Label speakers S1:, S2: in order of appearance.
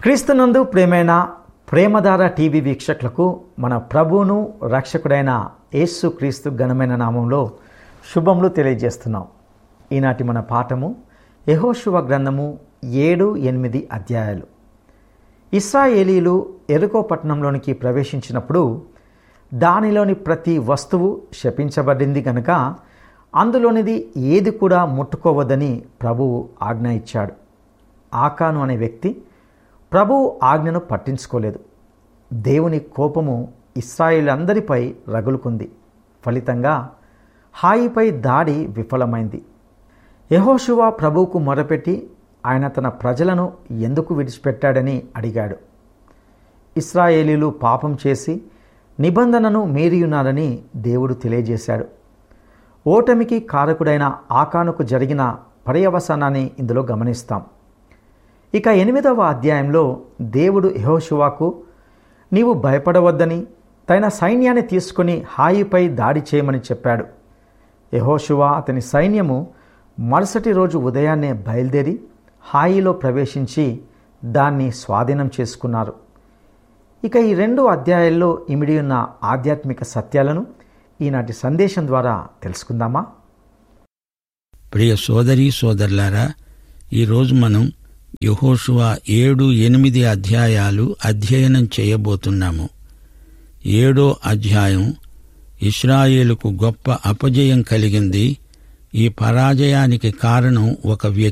S1: క్రీస్తునందు ప్రేమైన ప్రేమధార టీవీ వీక్షకులకు మన ప్రభువును రక్షకుడైన యేసు క్రీస్తు ఘనమైన నామంలో శుభములు తెలియజేస్తున్నాం ఈనాటి మన పాఠము యెహోషువ గ్రంథము ఏడు ఎనిమిది అధ్యాయాలు ఇస్రాయేలీలు ఎరుకో పట్టణంలోనికి ప్రవేశించినప్పుడు దానిలోని ప్రతి వస్తువు శపించబడింది కనుక అందులోనిది ఏది కూడా ముట్టుకోవద్దని ప్రభువు ఆజ్ఞ ఇచ్చాడు ఆకాను అనే వ్యక్తి ప్రభువు ఆజ్ఞను పట్టించుకోలేదు దేవుని కోపము ఇస్రాయిలందరిపై రగులుకుంది ఫలితంగా హాయిపై దాడి విఫలమైంది యహోషువా ప్రభువుకు మొరపెట్టి ఆయన తన ప్రజలను ఎందుకు విడిచిపెట్టాడని అడిగాడు ఇస్రాయేలీలు పాపం చేసి నిబంధనను మీరియున్నారని దేవుడు తెలియజేశాడు ఓటమికి కారకుడైన ఆకానుకు జరిగిన పర్యవసానాన్ని ఇందులో గమనిస్తాం ఇక ఎనిమిదవ అధ్యాయంలో దేవుడు యహోషువాకు నీవు భయపడవద్దని తన సైన్యాన్ని తీసుకుని హాయిపై దాడి చేయమని చెప్పాడు యహోషువా అతని సైన్యము మరుసటి రోజు ఉదయాన్నే బయలుదేరి హాయిలో ప్రవేశించి దాన్ని స్వాధీనం చేసుకున్నారు ఇక ఈ రెండు అధ్యాయాల్లో ఇమిడి ఉన్న ఆధ్యాత్మిక సత్యాలను ఈనాటి సందేశం ద్వారా తెలుసుకుందామా
S2: ప్రియ సోదరి సోదరులారా ఈరోజు మనం యహోషువ ఏడు ఎనిమిది అధ్యాయాలు అధ్యయనం చేయబోతున్నాము ఏడో అధ్యాయం ఇస్రాయేలుకు గొప్ప అపజయం కలిగింది ఈ పరాజయానికి కారణం ఒక వ్యక్తి